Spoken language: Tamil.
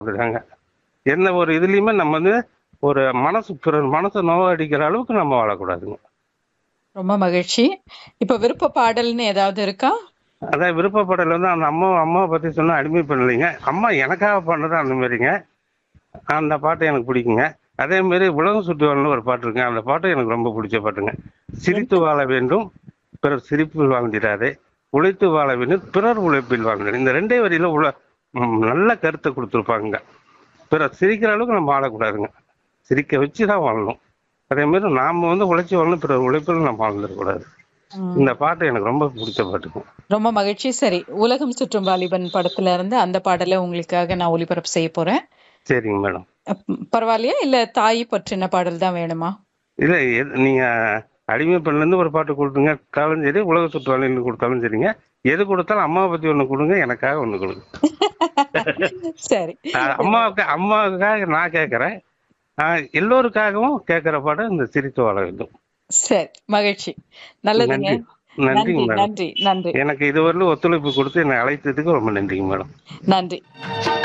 அப்படிதாங்க எந்த ஒரு இதுலயுமே நம்ம வந்து ஒரு மனசு பிறர் மனசை நோவடிக்கிற அளவுக்கு நம்ம வாழக்கூடாதுங்க ரொம்ப மகிழ்ச்சி இப்ப விருப்ப பாடல்னு ஏதாவது இருக்கா அதான் விருப்பப்படல வந்து அந்த அம்மா அம்மாவை பத்தி சொன்னா அடிமை பண்ணலைங்க அம்மா எனக்காக பண்ணது அந்த மாதிரிங்க அந்த பாட்டு எனக்கு பிடிக்குங்க அதே மாதிரி உலகம் சுற்றுவாள்னு ஒரு பாட்டு இருக்குங்க அந்த பாட்டு எனக்கு ரொம்ப பிடிச்ச பாட்டுங்க சிரித்து வாழ வேண்டும் பிறர் சிரிப்பில் வாழ்ந்திடாதே உழைத்து வாழ வேண்டும் பிறர் உழைப்பில் வாழ்ந்திட இந்த ரெண்டே வரியில உள்ள ம், நல்ல கருத்தை கொடுத்துருப்பாங்க பிறர் சிரிக்கிற அளவுக்கு நம்ம வாழக்கூடாதுங்க சிரிக்க வச்சு தான் வாழணும் அதே மாதிரி நாம வந்து உழைச்சி வாழணும் பிறர் உழைப்பில் நம்ம வாழ்ந்துடக்கூடாது ம். இந்த பாட்டு எனக்கு ரொம்ப பிடிச்ச பாட்டுங்க ரொம்ப மகிழ்ச்சி சரி உலகம் சுற்றும் வாலிபன் படத்துல இருந்து அந்த பாடலை உங்களுக்காக நான் ஒளிபரப்பு செய்ய போறேன் சரிங்க மேடம் அப்- பரவாயில்லையா இல்ல தாய் பற்றின பாடல் தான் வேணுமா இல்ல எது- நீங்க அடிமை பெண்லேருந்து ஒரு பாட்டு கொடுத்துங்க கொடுத்தாலும் சரி உலக சுற்றுலான்னு கொடுத்தாலும் சரிங்க எது கொடுத்தாலும் அம்மாவை பத்தி ஒண்ணு கொடுங்க எனக்காக ஒண்ணு கொடுங்க சரி அஹ் அம்மாவுக்கு அம்மாவுக்காக நான் கேட்கறேன் அஹ் எல்லோருக்காகவும் கேட்கிற பாடம் இந்த சிரித்து வாழ வேண்டும் சரி மகிழ்ச்சி நல்லதுங்க நன்றி நன்றி நன்றிங்க மேடம் நன்றி நன்றி எனக்கு இதுவரையிலும் ஒத்துழைப்பு கொடுத்து என்னை அழைத்ததுக்கு ரொம்ப நன்றிங்க மேடம் நன்றி